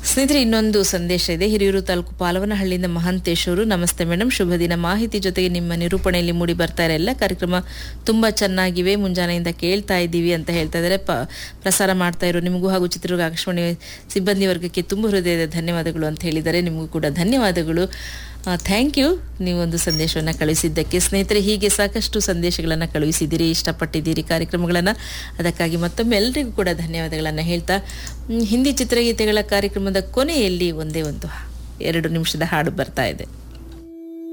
ಸ್ನೇಹಿತರೆ ಇನ್ನೊಂದು ಸಂದೇಶ ಇದೆ ಹಿರಿಯೂರು ತಾಲೂಕು ಪಾಲವನಹಳ್ಳಿಯಿಂದ ಮಹಾಂತೇಶ್ ಅವರು ನಮಸ್ತೆ ಮೇಡಮ್ ಶುಭ ದಿನ ಮಾಹಿತಿ ಜೊತೆಗೆ ನಿಮ್ಮ ನಿರೂಪಣೆಯಲ್ಲಿ ಮೂಡಿ ಬರ್ತಾ ಇರೋ ಎಲ್ಲ ಕಾರ್ಯಕ್ರಮ ತುಂಬಾ ಚೆನ್ನಾಗಿವೆ ಮುಂಜಾನೆಯಿಂದ ಕೇಳ್ತಾ ಇದ್ದೀವಿ ಅಂತ ಹೇಳ್ತಾ ಇದ್ದಾರೆ ಪ ಪ್ರಸಾರ ಮಾಡ್ತಾ ಇರೋ ನಿಮಗೂ ಹಾಗೂ ಚಿತ್ರದುರ್ಗ ಆಕಾಶವಾಣಿ ಸಿಬ್ಬಂದಿ ವರ್ಗಕ್ಕೆ ತುಂಬ ಹೃದಯದ ಧನ್ಯವಾದಗಳು ಅಂತ ಹೇಳಿದ್ದಾರೆ ನಿಮಗೂ ಕೂಡ ಧನ್ಯವಾದಗಳು ಥ್ಯಾಂಕ್ ಯು ನೀವೊಂದು ಸಂದೇಶವನ್ನು ಕಳುಹಿಸಿದ್ದಕ್ಕೆ ಸ್ನೇಹಿತರೆ ಹೀಗೆ ಸಾಕಷ್ಟು ಸಂದೇಶಗಳನ್ನು ಕಳುಹಿಸಿದ್ದೀರಿ ಇಷ್ಟಪಟ್ಟಿದ್ದೀರಿ ಕಾರ್ಯಕ್ರಮಗಳನ್ನು ಅದಕ್ಕಾಗಿ ಮತ್ತೊಮ್ಮೆ ಎಲ್ಲರಿಗೂ ಕೂಡ ಧನ್ಯವಾದಗಳನ್ನು ಹೇಳ್ತಾ ಮ್, ಹಿಂದಿ ಚಿತ್ರಗೀತೆಗಳ ಕಾರ್ಯಕ್ರಮದ ಕೊನೆಯಲ್ಲಿ ಒಂದೇ ಒಂದು ಎರಡು ನಿಮಿಷದ ಹಾಡು ಬರ್ತಾ ಇದೆ